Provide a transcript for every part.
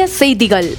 செய்திகள்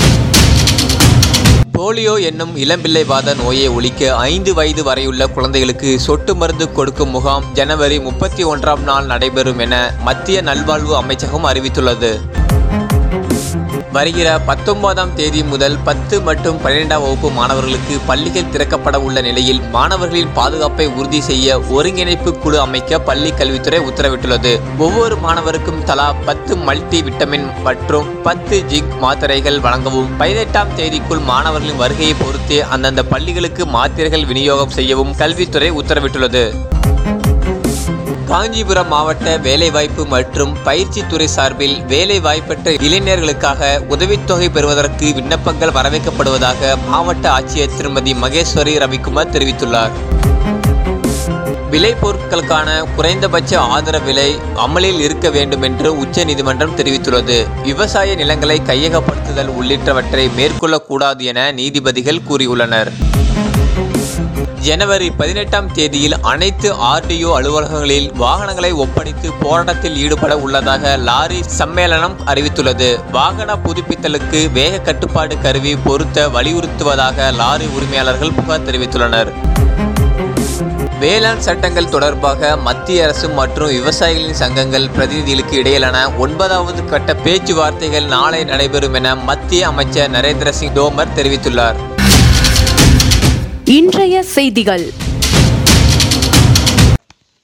போலியோ என்னும் இளம்பிள்ளைவாத நோயை ஒழிக்க ஐந்து வயது வரையுள்ள குழந்தைகளுக்கு சொட்டு மருந்து கொடுக்கும் முகாம் ஜனவரி முப்பத்தி ஒன்றாம் நாள் நடைபெறும் என மத்திய நல்வாழ்வு அமைச்சகம் அறிவித்துள்ளது வருகிற பத்தொன்பதாம் தேதி முதல் பத்து மற்றும் பன்னிரெண்டாம் வகுப்பு மாணவர்களுக்கு பள்ளிகள் திறக்கப்பட உள்ள நிலையில் மாணவர்களின் பாதுகாப்பை உறுதி செய்ய ஒருங்கிணைப்பு குழு அமைக்க பள்ளி கல்வித்துறை உத்தரவிட்டுள்ளது ஒவ்வொரு மாணவருக்கும் தலா பத்து மல்டி விட்டமின் மற்றும் பத்து ஜிங்க் மாத்திரைகள் வழங்கவும் பதினெட்டாம் தேதிக்குள் மாணவர்களின் வருகையை பொறுத்தே அந்தந்த பள்ளிகளுக்கு மாத்திரைகள் விநியோகம் செய்யவும் கல்வித்துறை உத்தரவிட்டுள்ளது காஞ்சிபுரம் மாவட்ட வேலைவாய்ப்பு மற்றும் பயிற்சி துறை சார்பில் வேலைவாய்ப்பற்ற இளைஞர்களுக்காக உதவித்தொகை பெறுவதற்கு விண்ணப்பங்கள் வரவேற்கப்படுவதாக மாவட்ட ஆட்சியர் திருமதி மகேஸ்வரி ரவிக்குமார் தெரிவித்துள்ளார் விளைபொருட்களுக்கான குறைந்தபட்ச ஆதரவு விலை அமலில் இருக்க வேண்டும் என்று உச்சநீதிமன்றம் தெரிவித்துள்ளது விவசாய நிலங்களை கையகப்படுத்துதல் உள்ளிட்டவற்றை மேற்கொள்ளக்கூடாது என நீதிபதிகள் கூறியுள்ளனர் ஜனவரி பதினெட்டாம் தேதியில் அனைத்து ஆர்டிஓ அலுவலகங்களில் வாகனங்களை ஒப்படைத்து போராட்டத்தில் ஈடுபட உள்ளதாக லாரி சம்மேளனம் அறிவித்துள்ளது வாகன புதுப்பித்தலுக்கு வேக கட்டுப்பாடு கருவி பொருத்த வலியுறுத்துவதாக லாரி உரிமையாளர்கள் புகார் தெரிவித்துள்ளனர் வேளாண் சட்டங்கள் தொடர்பாக மத்திய அரசு மற்றும் விவசாயிகளின் சங்கங்கள் பிரதிநிதிகளுக்கு இடையிலான ஒன்பதாவது கட்ட பேச்சுவார்த்தைகள் நாளை நடைபெறும் என மத்திய அமைச்சர் நரேந்திர சிங் தோமர் தெரிவித்துள்ளார் இன்றைய செய்திகள்